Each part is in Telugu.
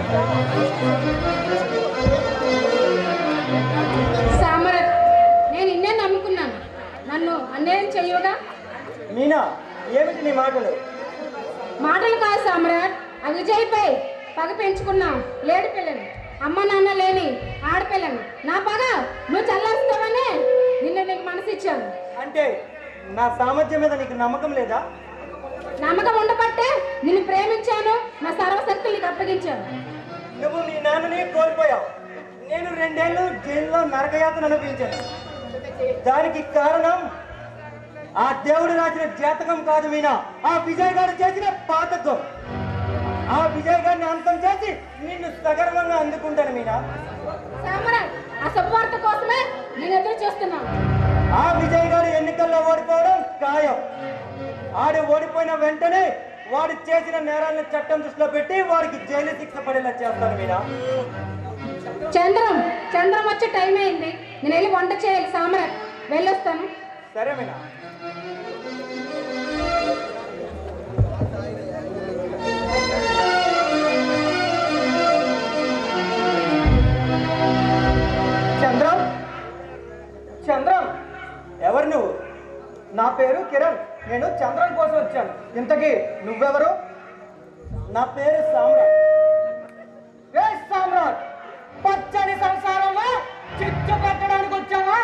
సామరత్ నేను ఇన్నే నమ్ముకున్నాను నన్ను అన్యాయం చెయ్యగా మీనా ఏమిటి నీ మాటలు మాటలు కాదు సామ్రాట్ ఆ విజయ్పై పగ పెంచుకున్నాం లేడి పిల్లని అమ్మ నాన్న లేని ఆడపిల్లని నా పగ నువ్వు చల్లేస్తావనే నిన్న నీకు మనసిచ్చాను అంటే నా సామర్థ్యం మీద నీకు నమ్మకం లేదా నమ్మకం ఉండబట్టే నిన్ను ప్రేమించాను నా సర్వశక్తులు నీకు అప్పగించాను నువ్వు మీ నాన్నని కోల్పోయావు నేను రెండేళ్ళు జైల్లో నరకయాతన అనుభవించాను దానికి కారణం ఆ దేవుడు రాసిన జాతకం కాదు మీనా ఆ విజయ్ గారు చేసిన పాతకం ఆ విజయ్ గారిని అంతం చేసి నిన్ను సగర్వంగా అందుకుంటాను మీనా సామ్రాట్ ఆ శుభవార్త కోసమే నేను ఎదురు చూస్తున్నాను ఆ విజయ్ గారు ఎన్నికల్లో ఓడిపోవడం ఖాయం ఆడు ఓడిపోయిన వెంటనే వాడు చేసిన నేరాలను చట్టం దృష్టిలో పెట్టి వాడికి జైలు శిక్ష పడేలా చేస్తాను మీనా చంద్రం చంద్రం వచ్చే టైం అయింది నేను వెళ్ళి వంట చేయాలి సామ్రాట్ వెళ్ళొస్తాను సరే మీనా చంద్రం చంద్రం ఎవరు నువ్వు నా పేరు కిరణ్ నేను చంద్రం కోసం వచ్చాను ఇంతకీ నువ్వెవరు నా పేరు సామ్రాట్ ఏ సామ్రాట్ పచ్చని సంసారంలో చిచ్చు పెట్టడానికి వచ్చావా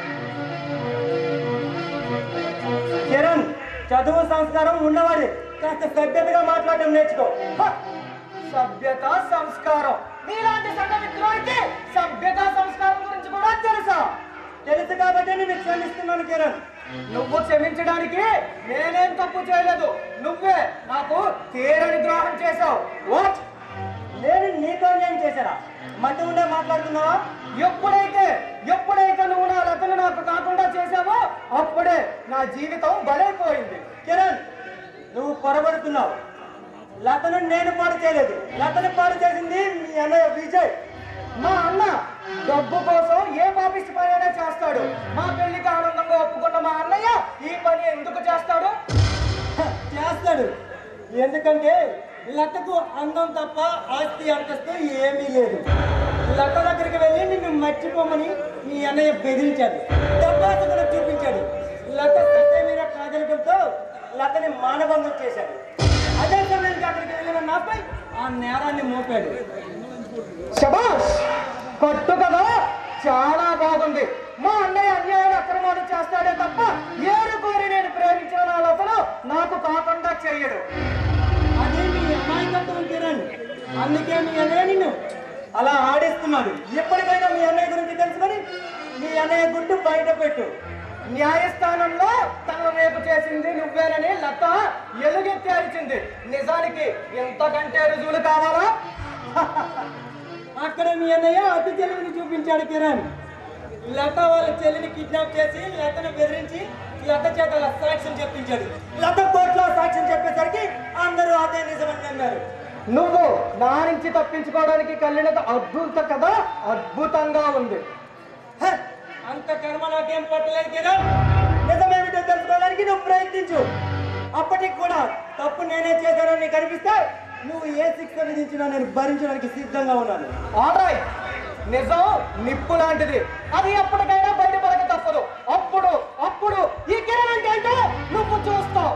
కిరణ్ చదువు సంస్కారం ఉన్నవాడి కాస్త సభ్యతగా మాట్లాడడం నేర్చుకో హ! సభ్యత సంస్కారం నీలాంటి సంఘ మిత్రులకి సభ్యత సంస్కారం గురించి కూడా తెలుసా తెలుసు కాబట్టి నేను క్షమిస్తున్నాను కిరణ్ నువ్వు క్షమించడానికి నేనేం తప్పు చేయలేదు నువ్వే నాకు తీరని ద్రోహం చేశావు వాట్ నేను నీతో ఏం చేశారా మధ్య ఉండే మాట్లాడుతున్నావా ఎప్పుడైతే ఎప్పుడైతే నువ్వు నా లతను నాకు కాకుండా చేశావో అప్పుడే నా జీవితం బలైపోయింది కిరణ్ నువ్వు పొరబడుతున్నావు లతను నేను పాడు చేయలేదు లతను పాడు చేసింది మీ అన్నయ్య విజయ్ మా అన్న డబ్బు కోసం ఏ పాపిష్టి పనైనా చేస్తాడు మా పెళ్లికి ఆనందంగా ఒప్పుకున్న మా అన్నయ్య ఈ పని ఎందుకు చేస్తాడు హ, చేస్తాడు ఎందుకంటే లతకు అందం తప్ప ఆస్తి అంతస్తు ఏమీ లేదు లత దగ్గరికి వెళ్ళి నిన్ను మర్చిపోమని మీ అన్నయ్య బెదిరించాడు డబ్బాసుకుని చూపించాడు లత సత్య మీద కాదనడంతో లతని మానభంగం చేశాడు అదే సమయానికి అక్కడికి వెళ్ళిన నాపై ఆ నేరాన్ని మోపాడు శబాష్ కొట్టు కదా చాలా బాగుంది మా అన్నయ్య అన్యాయాలు అక్రమాలు చేస్తాడే తప్ప ఏడు కోరి నేను ప్రేమించిన నా లతను నాకు కాకుండా చెయ్యడు అదే మీ అమాయకత్వం కిరణ్ అందుకే మీ అన్నయ్య నిన్ను అలా ఆడిస్తున్నాడు ఎప్పటికైనా మీ అన్నయ్య గురించి తెలుసుకొని మీ అన్నయ్య గుట్టు బయట పెట్టు న్యాయస్థానంలో తను రేపు చేసింది నువ్వేనని లత ఎలుగెత్తి అరిచింది నిజానికి ఎంతకంటే రుజువులు కావాలా అక్కడ మీ అన్నయ్య అతి చెల్లిని చూపించాడు కిరణ్ లత వాళ్ళ చెల్లిని కిడ్నాప్ చేసి లతను బెదిరించి లత చేత సాక్ష్యం చెప్పించాడు లత కోర్టులో సాక్ష్యం చెప్పేసరికి అందరూ అదే నిజమని నమ్మారు నువ్వు నా నుంచి తప్పించుకోవడానికి కలిగినది అద్భుత కథ అద్భుతంగా ఉంది హ! అంత కర్మ నాకేం పట్టలేదు కిరణ్ నిజమేమిటో తెలుసుకోవడానికి నువ్వు ప్రయత్నించు అప్పటికి కూడా తప్పు నేనే చేశానని నీకు అనిపిస్తే నువ్వు ఏ శిక్ష విధించినా నేను భరించడానికి సిద్ధంగా ఉన్నాను ఆల్రైట్ నిజం నిప్పు లాంటిది అది ఎప్పటికైనా బయటపడక తప్పదు అప్పుడు అప్పుడు ఈ కిరణ్ అంటే ఏంటో నువ్వు చూస్తావు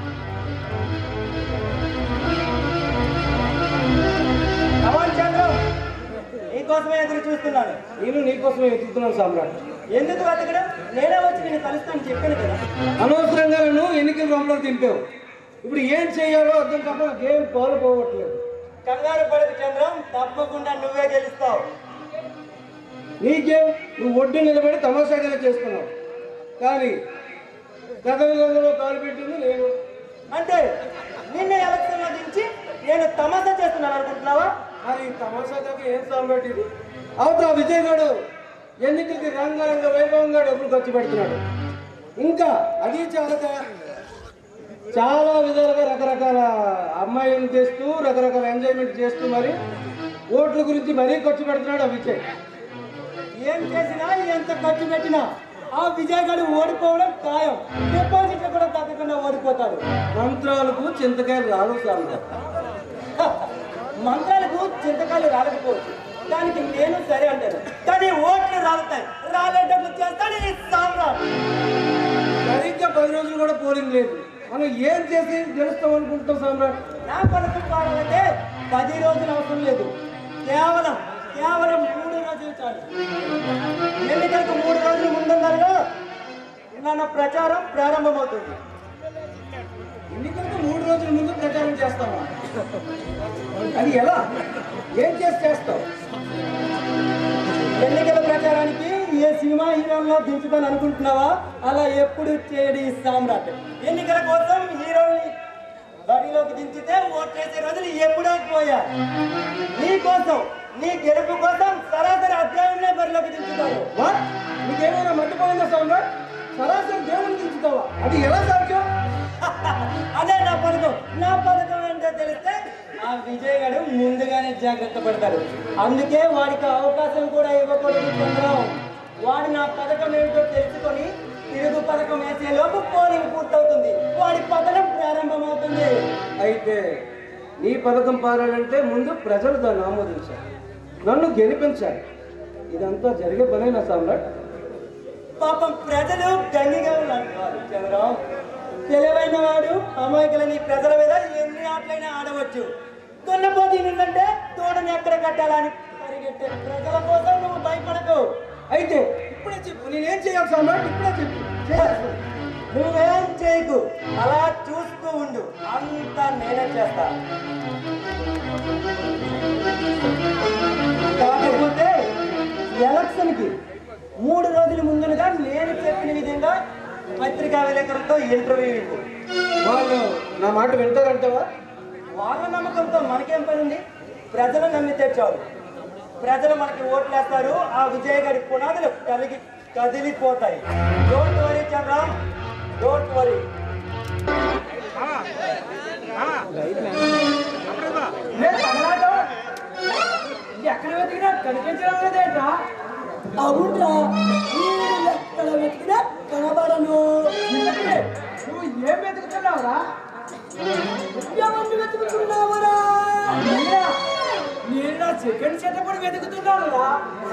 కమాన్ చంద్రం నీకోసమే ఎదురు చూస్తున్నాను నేను నీకోసమే వెతుకుతున్నాను సామ్రాట్ ఎందుకు వెతకడం నేనే వచ్చి నేను కలుస్తాను చెప్పాను కదా అనవసరంగా నన్ను ఎన్నికల రూపంలో దింపావు ఇప్పుడు ఏం చేయాలో అర్థం కాక నాకేం పాలు పోవట్లేదు కంగారు పడదు చంద్రం తప్పకుండా నువ్వే గెలుస్తావు నీకేం నువ్వు ఒడ్డు నిలబడి తమాషాగా చేస్తున్నావు కానీ కథలలో కాలు పెట్టింది నేను అంటే నిన్న ఎలక్షన్ లో దించి నేను తమాషా చేస్తున్నాను అనుకుంటున్నావా మరి తమాషాగా ఏం సామ్రాట్ ఇది అవతల విజయ్ గారు ఎన్నికలకి రంగరంగ వైభవంగా డబ్బులు ఖర్చు పెడుతున్నాడు ఇంకా అది చాలక చాలా విధాలుగా రకరకాల అమ్మాయిలను చేస్తూ రకరకాల ఎంజాయ్మెంట్ చేస్తూ మరి ఓట్ల గురించి మరీ ఖర్చు పెడుతున్నాడు ఆ విజయ్ ఏం చేసినా ఎంత ఖర్చు పెట్టినా ఆ విజయ్ గారు ఓడిపోవడం ఖాయం డిపాజిట్ కూడా తగ్గకుండా ఓడిపోతాడు మంత్రాలకు చింతకాయలు రాదు సామ్రాట్ మంత్రాలకు చింతకాయలు రాలకపోవచ్చు దానికి నేను సరే అంటాను కానీ ఓట్లు రాలుతాయి రాలేటట్లు చేస్తాడు ఈ సామ్రాట్ సరిగ్గా పది రోజులు కూడా పోలింగ్ లేదు మనం ఏం చేసి గెలుస్తాం అనుకుంటాం సామ్రాట్ నా పథకం పాడాలంటే పది రోజులు అవసరం లేదు కేవలం కేవలం మూడు రోజులు చాలు ఎన్నికలకు మూడు రోజులు ముందుందరగా నన్న ప్రచారం ప్రారంభమవుతుంది ఎన్నికలకు మూడు రోజుల ముందు ప్రచారం చేస్తావా అది ఎలా ఏం చేసి చేస్తావు ఎన్నికల ప్రచారానికి ఏ సినిమా హీరోల్లో దించుతాను అనుకుంటున్నావా అలా ఎప్పుడు చేయడు ఈ సామ్రాట్ ఎన్నికల కోసం హీరోని బరిలోకి దించితే ఓట్లేసే రోజులు ఎప్పుడో పోయా నీ కోసం నీ గెలుపు కోసం సరాసరి అధ్యాయంలో బరిలోకి దించుతారు వాట్ నీకేమైనా మర్చిపోయిందా సామ్రాట్ సరాసరి దేవుని దించుతావా అది ఎలా సాధ్యం అదే నా పథకం నా పథకం ఏంటో తెలిస్తే ఆ విజయ్ గారు ముందుగానే జాగ్రత్త పడతారు అందుకే వాడికి అవకాశం కూడా ఇవ్వకూడదు చంద్రం వాడు నా పథకం ఏంటో తెలుసుకొని తిరుగు పథకం వేసే లోపు పోలింగ్ పూర్తవుతుంది వాడి పథకం ప్రారంభమవుతుంది అయితే నీ పథకం పారాలంటే ముందు ప్రజలు దాన్ని ఆమోదించాలి నన్ను గెలిపించాలి ఇదంతా జరిగే పనేనా సామ్రాట్ పాపం ప్రజలు గంగిగా ఉన్నారు చంద్రం తెలివైన వాడు అమాయకులని ప్రజల మీద ఎన్ని ఆటలైనా ఆడవచ్చు కొన్నపోతే ఏంటంటే తోడని ఎక్కడ కట్టాలని పరిగెట్టే ప్రజల కోసం నువ్వు భయపడకు అయితే ఇప్పుడే చెప్పు నేనేం చేయాలి సామ్రాట్ ఇప్పుడే చెప్పు చేయాలి. నువ్వేం చేయకు అలా చూస్తూ ఉండు అంతా నేనే చేస్తా కాకపోతే ఎలక్షన్ కి మూడు రోజుల ముందుగా నేను చెప్పిన విధంగా పత్రికా విలేకరులతో ఇంటర్వ్యూ ఇవ్వు వాళ్ళు నా మాట వింటారంటావా వాళ్ళ నమ్మకంతో మనకేం పని ఉంది ప్రజలు నమ్మితే చాలు ప్రజలు మనకి ఓట్లు వేస్తారు ఆ విజయ్ గారి పునాదులు కలిగి కదిలిపోతాయి don't worry Chandram don't worry ఎక్కడ వెతికినా కనిపించడం లేదేంట్రా అవునరా నేను ఎక్కడ వెతికినా కనబడను నువ్వు ఏం వెతుకుతున్నావురా ఎవరిని వెతుకుతున్నావరా నేను నా సెకండ్ సెటప్పుడు వెతుకుతున్నానురా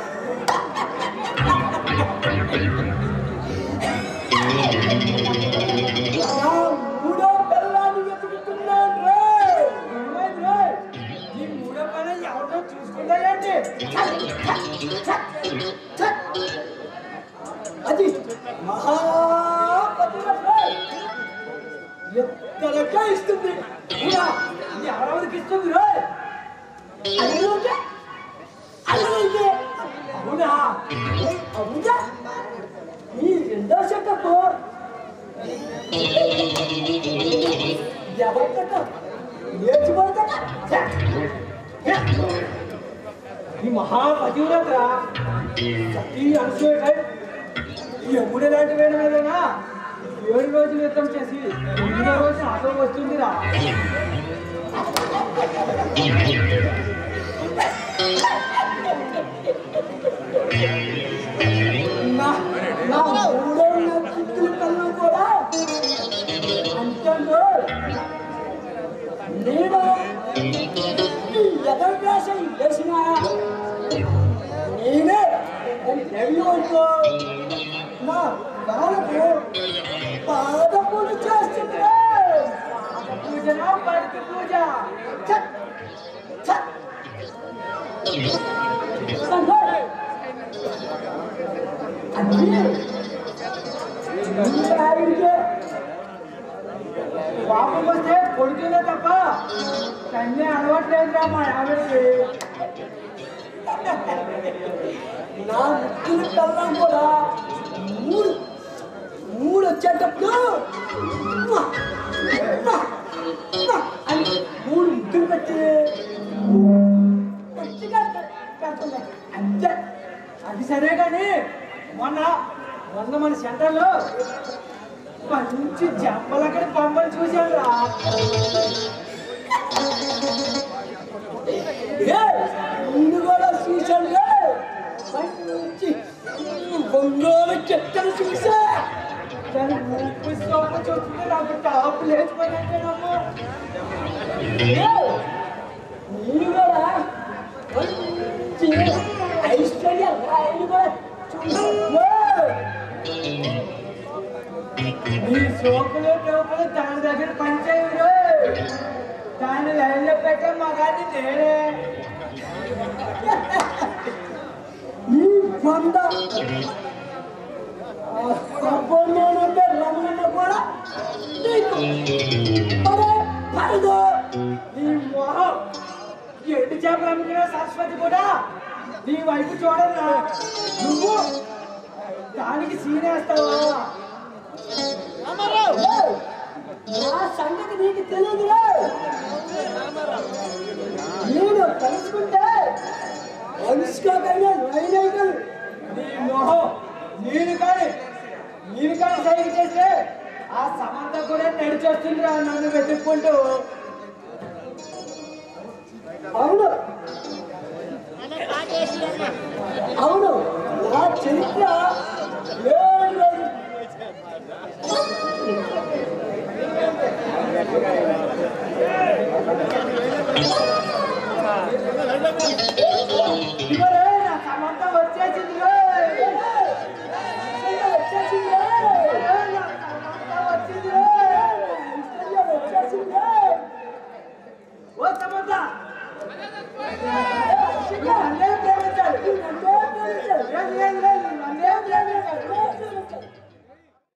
నా మూడో పిల్లాన్ని వెతుకుతున్నాను రే ఏమైంది రోయ్? నీ మూడో పని ఎవరితో చూసుకుందా ఏంటి అది మహాపతివ్రత ఎక్కడెక్క ఇస్తుంది ఊరా, ఇది ఎవరెవరికి ఇస్తుంది రోయ్? అడిగితే అడిగితే అవునా అవునా ఈ రెండో సెటప్ ఎవరి కట్ట నేర్చుకోవాలి ఈ మహాపతివ్రత సతీ అనసూయ ఎప్పుడు లాంటి వేడి మీదనా ఏడు రోజులు యుద్ధం చేసి ఎనిమిదో రోజు అదో వస్తుందిరా నా నా మూడో నక్షత్రుల కళ్ళు కూడా అంతంలో నేను ఈ ఎదవ్యాసం వేసిన నేనే దైవంతో నా కాలకు పాదపూజ చేస్తుంటే పూజనా పడికి పూజ ఛత్! ఛత్! సంగోయ్! అది ఈ ఆవిడకే పాపం వస్తే కొడుకునే తప్ప కన్య అలవాట్లేదురా మా ఆవిడకి నా ముక్కులు కళ్ళం కూడా మూడు మూడు వచ్చేటప్పుడు ఉమ్మా, ఉమ్మా, ఉమ్మా అని మూడు ముక్కులు పెట్టి మంచిగా పెడుతుంది అంతే అది సరే కానీ మొన్న మొన్న మన సెంటర్లో మంచి జంపలక్కడ బొమ్మలు చూశాను రా ఏ, నిన్ను కూడా చూశాను మంచి ఒంగోలు చెట్టను చూసా దాని ఊపి సోప చూస్తుంటే నాకు టాప్ లేచిపోయినట్టే నమ్ము ఏ, నీవే పెట్టే మగాన్ని నేనే ఈ బంద అబ్బోనంటే రమణ కూడా నీకు అరే పడదు నీ మొహం ఎండు చేపలు అమ్మిన సరస్వతి కూడా నీ వైపు చూడదురా నువ్వు దానికి సీనేస్తావా ఏయ్, నా సంగతి నీకు తెలియదురా నేను తలుచుకుంటే అనుష్కైనా నైనైకలు నీ మొహం నేను కానీ నేను కానీ సైకి చేస్తే ఆ సమంత కూడా నడిచొస్తుందిరా నన్ను వెతుక్కుంటూ అవును అవును నా చరిత్ర ఏడు రోజులు ఇవరే నా సమంత వచ్చేసింది రే. వచ్చేసింది ఇవరే నా సమంత వచ్చింది రే. వచ్చేసింది ఓ సమంత నన్నే ప్రేమించాలి నన్నే ప్రేమించాలి. లేదు లేదు లేదు నన్నే ప్రేమించాలి